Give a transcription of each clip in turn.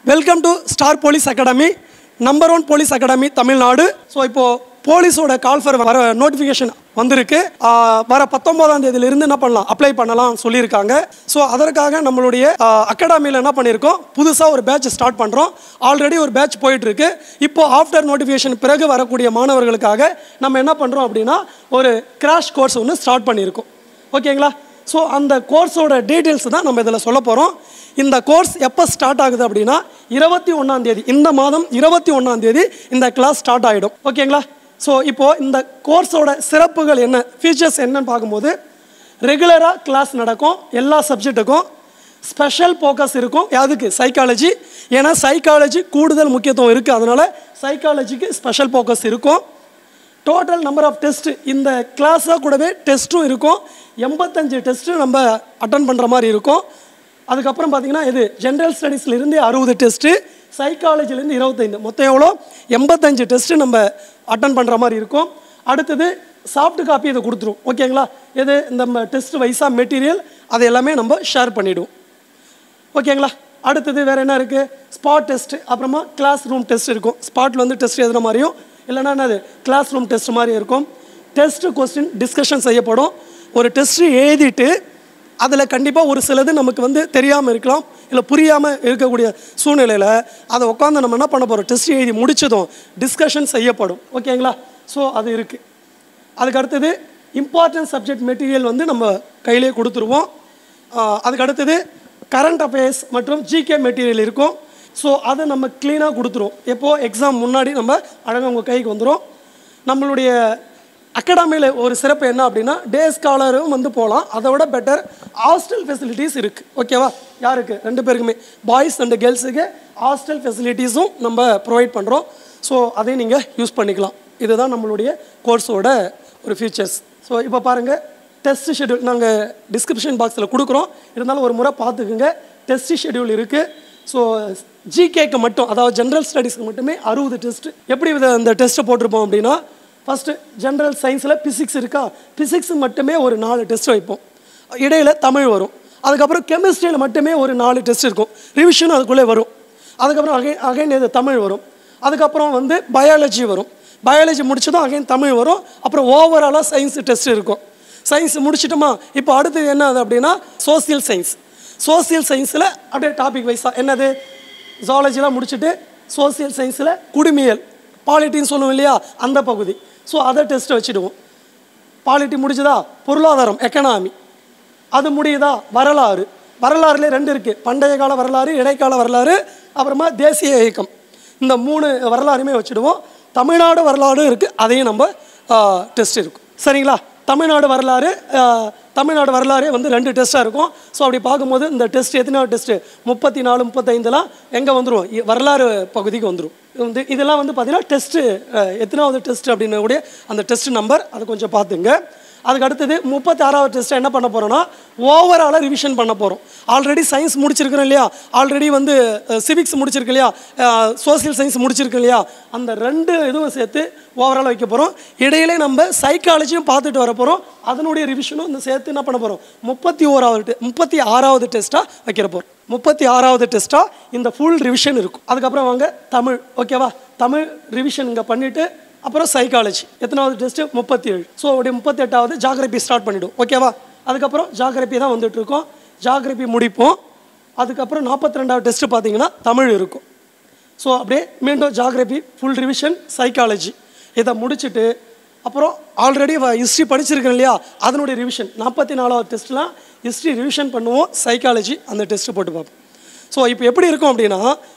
welcome to star police academy number one police academy Tamil Nadu so இப்போ போலீஸோட call for வர notification வந்திருக்கு ஆஹ் வர பத்தொன்பதாம் தேதியிலிருந்து என்ன பண்ணலாம் அப்ளை பண்ணலாம் சொல்லியிருக்காங்க ஸோ அதற்காக நம்மளுடைய அகாடமியில் என்ன பண்ணியிருக்கோம் புதுசாக ஒரு பேட்ச் ஸ்டார்ட் பண்ணுறோம் ஆல்ரெடி ஒரு பேட்ச் போயிட்டு இருக்கு இப்போ ஆஃப்டர் நோட்டிஃபிகேஷன் பிறகு வரக்கூடிய மாணவர்களுக்காக நம்ம என்ன பண்ணுறோம் அப்படின்னா ஒரு கிராஷ் கோர்ஸ் ஒன்று ஸ்டார்ட் பண்ணியிருக்கோம் ஓகேங்களா ஸோ அந்த கோர்ஸோட டீட்டெயில்ஸ் தான் நம்ம இதில் சொல்ல போகிறோம் இந்த கோர்ஸ் எப்போ ஸ்டார்ட் ஆகுது அப்படின்னா இருபத்தி ஒன்றாம் தேதி இந்த மாதம் இருபத்தி ஒன்றாம் தேதி இந்த கிளாஸ் ஸ்டார்ட் ஆகிடும் ஓகேங்களா ஸோ இப்போது இந்த கோர்ஸோட சிறப்புகள் என்ன ஃபீச்சர்ஸ் என்னன்னு பார்க்கும்போது ரெகுலராக கிளாஸ் நடக்கும் எல்லா சப்ஜெக்ட்டுக்கும் ஸ்பெஷல் ஃபோக்கஸ் இருக்கும் யாதுக்கு சைக்காலஜி ஏன்னா சைக்காலஜி கூடுதல் முக்கியத்துவம் இருக்குது அதனால் சைக்காலஜிக்கு ஸ்பெஷல் ஃபோக்கஸ் இருக்கும் டோட்டல் நம்பர் ஆஃப் டெஸ்ட் இந்த கிளாஸாக கூடவே டெஸ்ட்டும் இருக்கும் எண்பத்தஞ்சு டெஸ்ட்டு நம்ம அட்டன் பண்ணுற மாதிரி இருக்கும் அதுக்கப்புறம் பார்த்தீங்கன்னா இது ஜென்ரல் ஸ்டடீஸ்லேருந்து அறுபது டெஸ்ட்டு சைக்காலஜிலேருந்து இருபத்தைந்து மொத்தம் எவ்வளோ எண்பத்தஞ்சு டெஸ்ட்டு நம்ம அட்டன் பண்ணுற மாதிரி இருக்கும் அடுத்தது சாஃப்ட் காப்பி இதை கொடுத்துரும் ஓகேங்களா இது நம்ம டெஸ்ட் வைஸாக மெட்டீரியல் அதை எல்லாமே நம்ம ஷேர் பண்ணிவிடுவோம் ஓகேங்களா அடுத்தது வேறு என்ன இருக்குது ஸ்பாட் டெஸ்ட் அப்புறமா கிளாஸ் ரூம் டெஸ்ட் இருக்கும் ஸ்பாட்டில் வந்து டெஸ்ட் எழுதுன மாதிரியும் இல்லைன்னா என்னது கிளாஸ் ரூம் டெஸ்ட் மாதிரி இருக்கும் டெஸ்ட் கொஸ்டின் டிஸ்கஷன் செய்யப்படும் ஒரு டெஸ்ட்டு எழுதிட்டு அதில் கண்டிப்பாக ஒரு சிலது நமக்கு வந்து தெரியாமல் இருக்கலாம் இல்லை புரியாமல் இருக்கக்கூடிய சூழ்நிலையில் அதை உட்காந்து நம்ம என்ன பண்ண போகிறோம் டெஸ்ட் எழுதி முடிச்சதும் டிஸ்கஷன் செய்யப்படும் ஓகேங்களா ஸோ அது இருக்குது அதுக்கு அடுத்தது இம்பார்ட்டன்ட் சப்ஜெக்ட் மெட்டீரியல் வந்து நம்ம கையிலே கொடுத்துருவோம் ஆஹ் அதுக்கு அடுத்தது கரண்ட் அஃபேர்ஸ் மற்றும் ஜிகே மெட்டீரியல் இருக்கும் ஸோ அதை நம்ம க்ளீனாக கொடுத்துருவோம் எப்போது எக்ஸாம் முன்னாடி நம்ம அழகாக உங்கள் கைக்கு வந்துடும் நம்மளுடைய அகாடமியில் ஒரு சிறப்பு என்ன அப்படின்னா டே ஸ்காலரும் வந்து போகலாம் அதை விட பெட்டர் ஹாஸ்டல் ஃபெசிலிட்டிஸ் இருக்குது ஓகேவா யாருக்கு ரெண்டு பேருக்குமே பாய்ஸ் அண்ட் கேர்ள்ஸுக்கு ஹாஸ்டல் ஃபெசிலிட்டிஸும் நம்ம ப்ரொவைட் பண்ணுறோம் ஸோ அதையும் நீங்கள் யூஸ் பண்ணிக்கலாம் இதுதான் நம்மளுடைய கோர்ஸோட ஒரு ஃபீச்சர்ஸ் ஸோ இப்போ பாருங்கள் டெஸ்ட் ஷெட்யூல் நாங்கள் டிஸ்கிரிப்ஷன் பாக்ஸில் கொடுக்குறோம் இருந்தாலும் ஒரு முறை பார்த்துக்குங்க டெஸ்ட் ஷெட்யூல் இருக்குது ஸோ ஜிகேக்கு மட்டும் அதாவது ஜென்ரல் ஸ்டடீஸ்க்கு மட்டுமே அறுபது டெஸ்ட் எப்படி இதை இந்த டெஸ்ட்டை போட்டிருப்போம் அப்படின்னா ஃபஸ்ட்டு ஜென்ரல் சயின்ஸில் பிசிக்ஸ் இருக்கா பிசிக்ஸ் மட்டுமே ஒரு நாலு டெஸ்ட் வைப்போம் இடையில தமிழ் வரும் அதுக்கப்புறம் கெமிஸ்ட்ரியில் மட்டுமே ஒரு நாலு டெஸ்ட் இருக்கும் ரிவிஷனும் அதுக்குள்ளே வரும் அதுக்கப்புறம் அகைன் அகைன் இது தமிழ் வரும் அதுக்கப்புறம் வந்து பயாலஜி வரும் பயாலஜி முடிச்சதும் அகைன் தமிழ் வரும் அப்புறம் ஓவராலாக சயின்ஸ் டெஸ்ட் இருக்கும் சயின்ஸ் முடிச்சிட்டோமா இப்போ அடுத்தது என்ன அது அப்படின்னா சோசியல் சயின்ஸ் சோசியல் சயின்ஸில் அப்படியே டாபிக் வைஸாக என்னது ஜாலஜிலாம் முடிச்சுட்டு சோசியல் சயின்ஸில் குடிமியல் பாலிட்டின்னு சொல்லுவோம் இல்லையா அந்த பகுதி ஸோ அதை டெஸ்ட்டை வச்சுடுவோம் பாலிட்டி முடிஞ்சதா பொருளாதாரம் எக்கனாமி அது முடியுதா வரலாறு வரலாறுல ரெண்டு இருக்குது பண்டைய கால வரலாறு இடைக்கால வரலாறு அப்புறமா தேசிய இயக்கம் இந்த மூணு வரலாறுமே வச்சுடுவோம் தமிழ்நாடு வரலாறு இருக்குது அதையும் நம்ம டெஸ்ட் இருக்கும் சரிங்களா தமிழ்நாடு வரலாறு ஆஹ், தமிழ்நாடு வரலாறே வந்து ரெண்டு டெஸ்ட்டாக இருக்கும் ஸோ அப்படி பார்க்கும்போது இந்த டெஸ்ட் எத்தனாவது டெஸ்ட்டு முப்பத்தி நாலு முப்பத்தைந்துலாம் எங்கே வந்துடும் இ- வரலாறு பகுதிக்கு வந்துடும் வந்து இதெல்லாம் வந்து பார்த்தீங்கன்னா டெஸ்ட்டு எத்தனாவது டெஸ்ட் அப்படின்னு கூட அந்த டெஸ்ட் நம்பர் அதை கொஞ்சம் பார்த்துங்க அதுக்கு அடுத்தது முப்பத்தி ஆறாவது டெஸ்ட்டை என்ன பண்ண போகிறோம்னா ஓவராலாக ரிவிஷன் பண்ண போகிறோம் ஆல்ரெடி சயின்ஸ் முடிச்சிருக்கிறோம் இல்லையா ஆல்ரெடி வந்து சிவிக்ஸ் முடிச்சிருக்கு இல்லையா சோசியல் சயின்ஸ் முடிச்சிருக்கு இல்லையா அந்த ரெண்டு இதுவும் சேர்த்து ஓவரால் வைக்க போகிறோம் இடையிலே நம்ம சைக்காலஜியும் பார்த்துட்டு வர போகிறோம் அதனுடைய ரிவிஷனும் இந்த சேர்த்து என்ன பண்ண போகிறோம் முப்பத்தி ஓராவது te- முப்பத்தி ஆறாவது டெஸ்ட்டாக வைக்கிற போகிறோம் முப்பத்தி ஆறாவது டெஸ்ட்டாக இந்த ஃபுல் ரிவிஷன் இருக்கும் அதுக்கப்புறம் வாங்க தமிழ் ஓகேவா தமிழ் ரிவிஷன் இங்கே பண்ணிவிட்டு அப்புறம் சைக்காலஜி எத்தனாவது டெஸ்ட்டு முப்பத்தி ஏழு ஸோ அப்படியே முப்பத்தெட்டாவது ஜாகிரபி ஸ்டார்ட் பண்ணிவிடும் ஓகேவா அதுக்கப்புறம் ஜாகிரபி தான் வந்துட்டு இருக்கோம் ஜாகிரபி முடிப்போம் அதுக்கப்புறம் நாற்பத்தி ரெண்டாவது டெஸ்ட்டு பார்த்தீங்கன்னா தமிழ் இருக்கும் ஸோ அப்படியே மீண்டும் ஜாகிரபி ஃபுல் ரிவிஷன் சைக்காலஜி இதை முடிச்சுட்டு அப்புறம் ஆல்ரெடி ஹிஸ்ட்ரி படிச்சிருக்கேன் இல்லையா அதனுடைய ரிவிஷன் நாற்பத்தி நாலாவது டெஸ்ட்லாம் ஹிஸ்ட்ரி ரிவிஷன் பண்ணுவோம் சைக்காலஜி அந்த டெஸ்ட்டு போட்டு பார்ப்போம் ஸோ இப்போ எப்படி இருக்கும் அப்படின்னா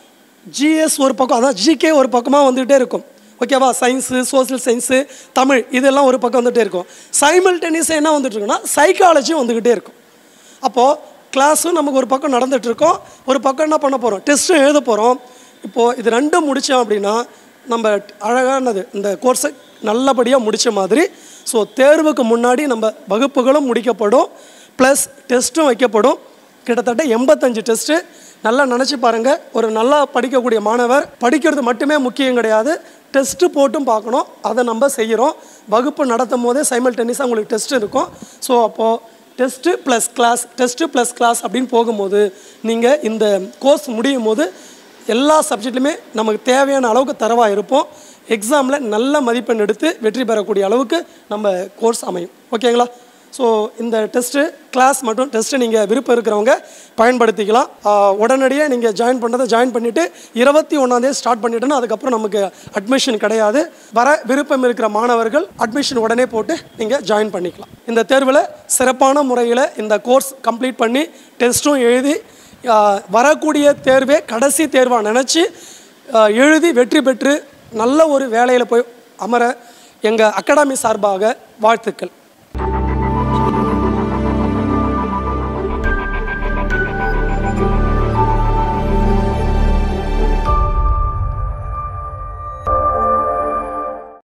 ஜிஎஸ் ஒரு பக்கம் அதான் ஜிகே ஒரு பக்கமாக வந்துகிட்டே இருக்கும் ஓகேவா சயின்ஸு சோஷியல் சயின்ஸு தமிழ் இதெல்லாம் ஒரு பக்கம் வந்துகிட்டே இருக்கும் சைமல்டேனியஸாக என்ன வந்துட்டு இருக்குன்னா சைக்காலஜியும் வந்துக்கிட்டே இருக்கும் அப்போது கிளாஸும் நமக்கு ஒரு பக்கம் நடந்துட்டு இருக்கோம் ஒரு பக்கம் என்ன பண்ண போகிறோம் டெஸ்ட்டும் எழுத போகிறோம் இப்போது இது ரெண்டும் முடித்தோம் அப்படின்னா நம்ம அழகானது இந்த கோர்ஸை நல்லபடியாக முடித்த மாதிரி ஸோ தேர்வுக்கு முன்னாடி நம்ம வகுப்புகளும் முடிக்கப்படும் ப்ளஸ் டெஸ்ட்டும் வைக்கப்படும் கிட்டத்தட்ட எண்பத்தஞ்சு டெஸ்ட்டு நல்லா நினச்சி பாருங்கள் ஒரு நல்லா படிக்கக்கூடிய மாணவர் படிக்கிறது மட்டுமே முக்கியம் கிடையாது டெஸ்ட்டு போட்டும் பார்க்கணும் அதை நம்ம செய்கிறோம் வகுப்பு நடத்தும் போதே சைமல்டேனியஸாக உங்களுக்கு டெஸ்ட் இருக்கும் ஸோ அப்போது test plus class test plus class அப்படின்னு போகும்போது நீங்கள் இந்த கோர்ஸ் முடியும் போது எல்லா சப்ஜெக்ட்லையுமே நமக்கு தேவையான அளவுக்கு தரவாக இருப்போம் எக்ஸாமில் நல்ல மதிப்பெண் எடுத்து வெற்றி பெறக்கூடிய அளவுக்கு நம்ம கோர்ஸ் அமையும் ஓகேங்களா ஸோ இந்த டெஸ்ட்டு கிளாஸ் மற்றும் டெஸ்ட்டு நீங்கள் விருப்பம் இருக்கிறவங்க பயன்படுத்திக்கலாம் ஆஹ் உடனடியே நீங்கள் ஜாயின் பண்ணுறதை ஜாயின் பண்ணிவிட்டு இருபத்தி ஒன்றாந்தேதி ஸ்டார்ட் பண்ணிட்டோன்னா அதுக்கப்புறம் நமக்கு அட்மிஷன் கிடையாது வர விருப்பம் இருக்கிற மாணவர்கள் அட்மிஷன் உடனே போட்டு நீங்கள் ஜாயின் பண்ணிக்கலாம் இந்த தேர்வில் சிறப்பான முறையில் இந்த கோர்ஸ் கம்ப்ளீட் பண்ணி டெஸ்ட்டும் எழுதி ஆஹ் வரக்கூடிய தேர்வே கடைசி தேர்வாக நினச்சி எழுதி வெற்றி பெற்று நல்ல ஒரு வேலையில் போய் அமர எங்கள் அகாடமி சார்பாக வாழ்த்துக்கள்